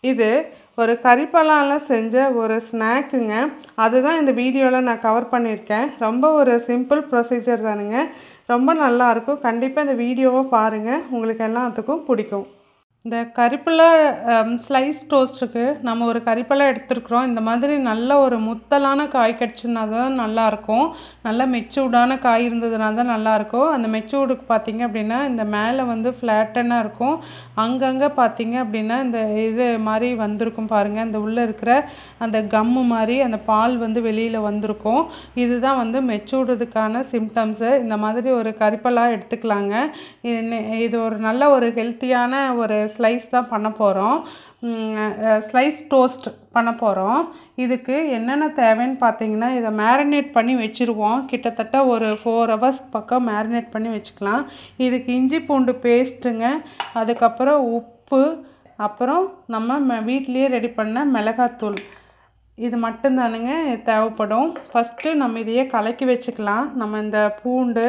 இது ஒரு கறிப்பலால செஞ்ச ஒரு ஸ்நாக்குங்க அதுதான் இந்த வீடியோவில் நான் கவர் பண்ணியிருக்கேன் ரொம்ப ஒரு சிம்பிள் ப்ரொசீஜர் தானுங்க ரொம்ப நல்லாயிருக்கும் கண்டிப்பாக இந்த வீடியோவை பாருங்கள் உங்களுக்கு எல்லாத்துக்கும் பிடிக்கும் இந்த கறிப்பலா ஸ்லைஸ் டோஸ்ட்டுக்கு நம்ம ஒரு கறிப்பலா எடுத்துருக்குறோம் இந்த மாதிரி நல்ல ஒரு முத்தலான காய் கிடச்சினா தான் நல்லாயிருக்கும் நல்ல மெச்சூர்டான காய் இருந்ததுனா தான் நல்லாயிருக்கும் அந்த மெச்சூர்டுக்கு பார்த்தீங்க அப்படின்னா இந்த மேலே வந்து ஃப்ளாட்டனாக இருக்கும் அங்கங்கே பார்த்தீங்க அப்படின்னா இந்த இது மாதிரி வந்திருக்கும் பாருங்கள் இந்த உள்ளே இருக்கிற அந்த கம்மு மாதிரி அந்த பால் வந்து வெளியில் வந்திருக்கும் இதுதான் வந்து மெச்சூர்டுக்கான சிம்டம்ஸு இந்த மாதிரி ஒரு கறிப்பலா எடுத்துக்கலாங்க இது நெ- இது ஒரு நல்ல ஒரு ஹெல்த்தியான ஒரு ஸ்லைஸ் தான் பண்ண போகிறோம் ஸ்லைஸ் டோஸ்ட் பண்ண போகிறோம் இதுக்கு என்னென்ன தேவைன்னு பார்த்தீங்கன்னா இதை மேரினேட் பண்ணி வச்சுருவோம் கிட்டத்தட்ட ஒரு ஃபோர் ஹவர்ஸ் பக்கம் மேரினேட் பண்ணி வச்சுக்கலாம் இதுக்கு இஞ்சி பூண்டு பேஸ்ட்டுங்க அதுக்கப்புறம் உப்பு அப்புறம் நம்ம ம- வீட்டிலேயே ரெடி பண்ண மிளகாத்தூள் இது மட்டும்தானுங்க தேவைப்படும் ஃபஸ்ட்டு நம்ம இதையே கலக்கி வச்சுக்கலாம் நம்ம இந்த பூண்டு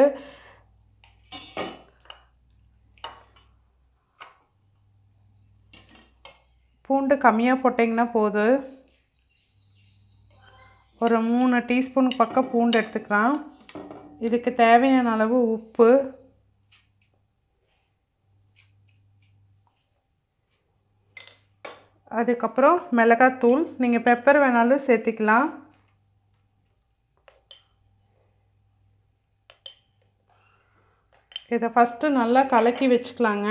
பூண்டு கம்மியாக போட்டிங்கன்னா போதும் ஒரு மூணு டீஸ்பூன் பக்கம் பூண்டு எடுத்துக்கலாம் இதுக்கு தேவையான அளவு உப்பு அதுக்கப்புறம் மிளகாத்தூள் நீங்கள் பெப்பர் வேணாலும் சேர்த்திக்கலாம் இதை ஃபஸ்ட்டு நல்லா கலக்கி வச்சுக்கலாங்க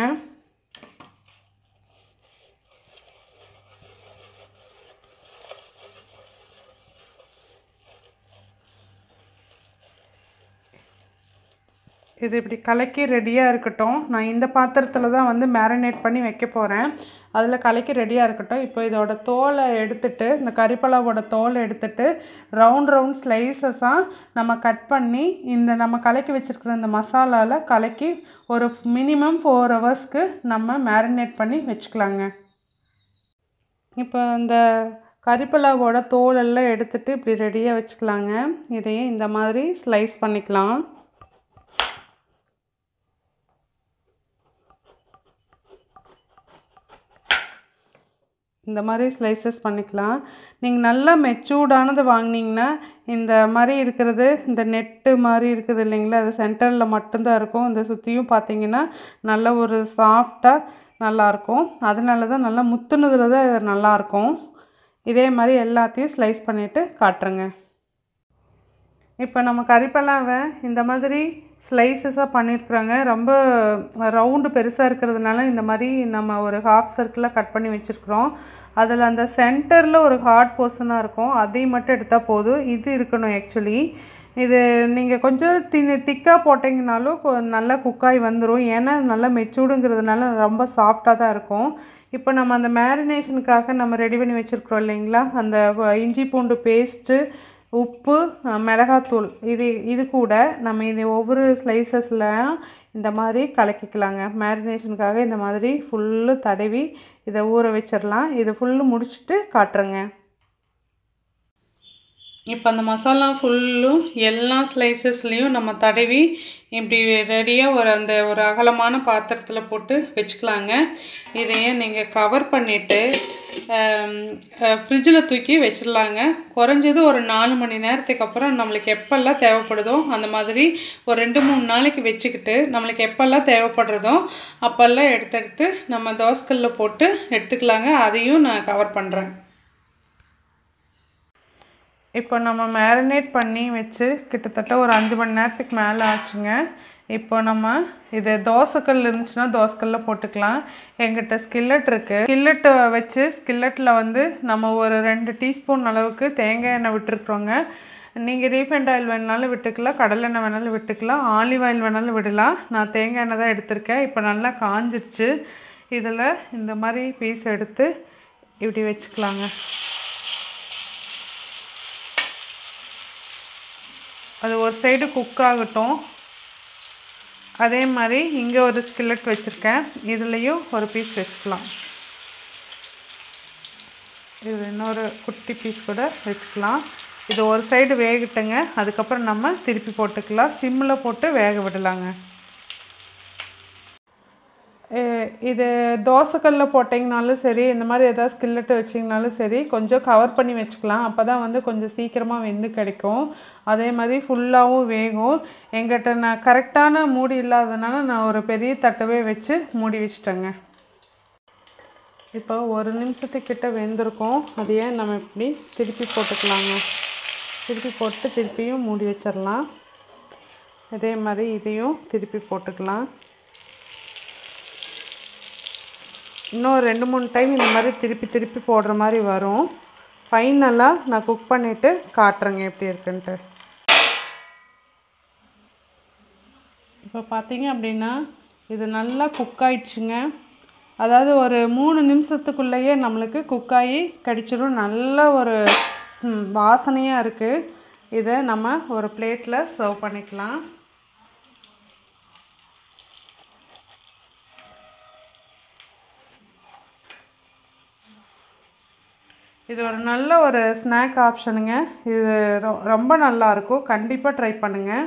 இது இப்படி கலக்கி ரெடியாக இருக்கட்டும் நான் இந்த பாத்திரத்தில் தான் வந்து மேரினேட் பண்ணி வைக்க போகிறேன் அதில் கலக்கி ரெடியாக இருக்கட்டும் இப்போ இதோட தோலை எடுத்துட்டு இந்த கறிப்பலாவோட தோலை எடுத்துட்டு ரவுண்ட் ரவுண்ட் ஸ்லைசஸாக நம்ம கட் பண்ணி இந்த நம்ம கலக்கி வச்சுருக்கிற இந்த மசாலாவில் கலக்கி ஒரு மினிமம் ஃபோர் ஹவர்ஸ்க்கு நம்ம மேரினேட் பண்ணி வச்சுக்கலாங்க இப்போ இந்த கறிப்பலாவோட தோல் எல்லாம் எடுத்துட்டு இப்படி ரெடியாக வச்சுக்கலாங்க இதையும் இந்த மாதிரி ஸ்லைஸ் பண்ணிக்கலாம் இந்த மாதிரி ஸ்லைசஸ் பண்ணிக்கலாம் நீங்கள் நல்லா மெச்சூர்டானது வாங்குனீங்கன்னா இந்த மாதிரி இருக்கிறது இந்த நெட்டு மாதிரி இருக்குது இல்லைங்களா அது சென்டரில் மட்டும்தான் இருக்கும் இந்த சுற்றியும் பார்த்தீங்கன்னா நல்ல ஒரு சாஃப்டாக நல்லாயிருக்கும் அதனால தான் நல்லா முத்துனதில் தான் இது நல்லாயிருக்கும் இதே மாதிரி எல்லாத்தையும் ஸ்லைஸ் பண்ணிவிட்டு காட்டுறேங்க இப்போ நம்ம கறிப்பலாவை இந்த மாதிரி ஸ்லைசஸாக பண்ணியிருக்குறாங்க ரொம்ப ரவுண்டு பெருசாக இருக்கிறதுனால இந்த மாதிரி நம்ம ஒரு ஹாஃப் சர்க்கிளாக கட் பண்ணி வச்சுருக்குறோம் அதில் அந்த சென்டரில் ஒரு ஹார்ட் போர்ஷனாக இருக்கும் அதையும் மட்டும் எடுத்தால் போதும் இது இருக்கணும் ஆக்சுவலி இது நீங்கள் கொஞ்சம் தின்னு திக்காக போட்டிங்கனாலும் கொ- நல்லா குக்காய் வந்துடும் ஏன்னா அது நல்லா மெச்சூர்டுங்கிறதுனால ரொம்ப சாஃப்டாக தான் இருக்கும் இப்போ நம்ம அந்த மேரினேஷனுக்காக நம்ம ரெடி பண்ணி வச்சுருக்குறோம் இல்லைங்களா அந்த வ- இஞ்சி பூண்டு பேஸ்ட்டு உப்பு அஹ், மிளகாத்தூள் இது இது கூட நம்ம இது ஒவ்வொரு ஸ்லைசஸில் இந்த மாதிரி கலக்கிக்கலாங்க மேரினேஷனுக்காக இந்த மாதிரி ஃபுல்லு தடவி இதை ஊற வச்சிடலாம் இது ஃபுல்லு முடிச்சுட்டு காட்டுறேங்க இப்போ அந்த மசாலா ஃபுல்லும் எல்லா ஸ்லைசஸ்லேயும் நம்ம தடவி இப்படி ரெடியாக ஒரு அந்த ஒரு அகலமான பாத்திரத்தில் போட்டு வச்சுக்கலாங்க இதையே நீங்கள் கவர் பண்ணிவிட்டு ஃப்ரிட்ஜில் தூக்கி வச்சிடலாங்க குறைஞ்சது ஒரு நாலு மணி நேரத்துக்கு அப்புறம் நம்மளுக்கு எப்பெல்லாம் தேவைப்படுதோ அந்த மாதிரி ஒரு ரெண்டு மூணு நாளைக்கு வச்சுக்கிட்டு நம்மளுக்கு எப்பெல்லாம் தேவைப்படுறதோ அப்போல்லாம் எடுத்து எடுத்து நம்ம தோசைக்கல்ல போட்டு எடுத்துக்கலாங்க அதையும் நான் கவர் பண்ணுறேன் இப்போ நம்ம மேரினேட் பண்ணி வச்சு கிட்டத்தட்ட ஒரு அஞ்சு மணி நேரத்துக்கு மேலே ஆச்சுங்க இப்போ நம்ம இது தோசைக்கல் இருந்துச்சுன்னா தோசைக்கல்ல போட்டுக்கலாம் எங்கிட்ட ஸ்கில்லட் இருக்குது ஸ்கில்லட்டை வச்சு ஸ்கில்லட்டில் வந்து நம்ம ஒரு ரெண்டு டீஸ்பூன் அளவுக்கு தேங்காய் எண்ணெய் விட்டுருக்குறோங்க நீங்கள் ரீஃபைண்ட் ஆயில் வேணாலும் விட்டுக்கலாம் கடலெண்ணெய் வேணாலும் விட்டுக்கலாம் ஆலிவ் ஆயில் வேணாலும் விடலாம் நான் தேங்காய் எண்ணெய் தான் எடுத்திருக்கேன் இப்போ நல்லா காஞ்சிருச்சு இதில் இந்த மாதிரி பீஸ் எடுத்து இப்படி வச்சுக்கலாங்க அது ஒரு சைடு குக் ஆகட்டும் அதே மாதிரி இங்கே ஒரு ஸ்கில்லட் வச்சுருக்கேன் இதுலேயும் ஒரு பீஸ் வச்சுக்கலாம் இது இன்னொரு குட்டி பீஸ் கூட வச்சுக்கலாம் இது ஒரு சைடு வேகட்டுங்க அதுக்கப்புறம் நம்ம திருப்பி போட்டுக்கலாம் சிம்மில் போட்டு வேக விடலாங்க அஹ் இது தோசைக்கல்ல போட்டிங்கனாலும் சரி இந்த மாதிரி ஏதாவது ஸ்கில்லட்டு வச்சிங்கனாலும் சரி கொஞ்சம் கவர் பண்ணி வச்சுக்கலாம் அப்போ தான் வந்து கொஞ்சம் சீக்கிரமாக வெந்து கிடைக்கும் அதே மாதிரி ஃபுல்லாகவும் வேகும் எங்கிட்ட நான் கரெக்டான மூடி இல்லாததுனால நான் ஒரு பெரிய தட்டவே வச்சு மூடி வச்சிட்டேங்க இப்போ ஒரு நிமிஷத்துக்கிட்ட வெந்திருக்கும் அதையே நம்ம இப்படி திருப்பி போட்டுக்கலாங்க திருப்பி போட்டு திருப்பியும் மூடி வச்சிடலாம் அதே மாதிரி இதையும் திருப்பி போட்டுக்கலாம் இன்னும் ரெண்டு மூணு டைம் இந்த மாதிரி திருப்பி திருப்பி போடுற மாதிரி வரும் ஃபைனலாக நான் குக் பண்ணிவிட்டு காட்டுறேங்க எப்படி இருக்குன்ட்டு இப்போ பார்த்தீங்க அப்படின்னா இது நல்லா குக் ஆயிடுச்சுங்க அதாவது ஒரு மூணு நிமிஷத்துக்குள்ளேயே நம்மளுக்கு குக் ஆகி கடிச்சிடும் நல்ல ஒரு ஸ்- வாசனையாக இருக்குது இதை நம்ம ஒரு பிளேட்டில் சர்வ் பண்ணிக்கலாம் இது ஒரு நல்ல ஒரு ஸ்நாக் ஆப்ஷனுங்க இது ரொ- ரொம்ப நல்லா இருக்கும் கண்டிப்பாக ட்ரை பண்ணுங்கள்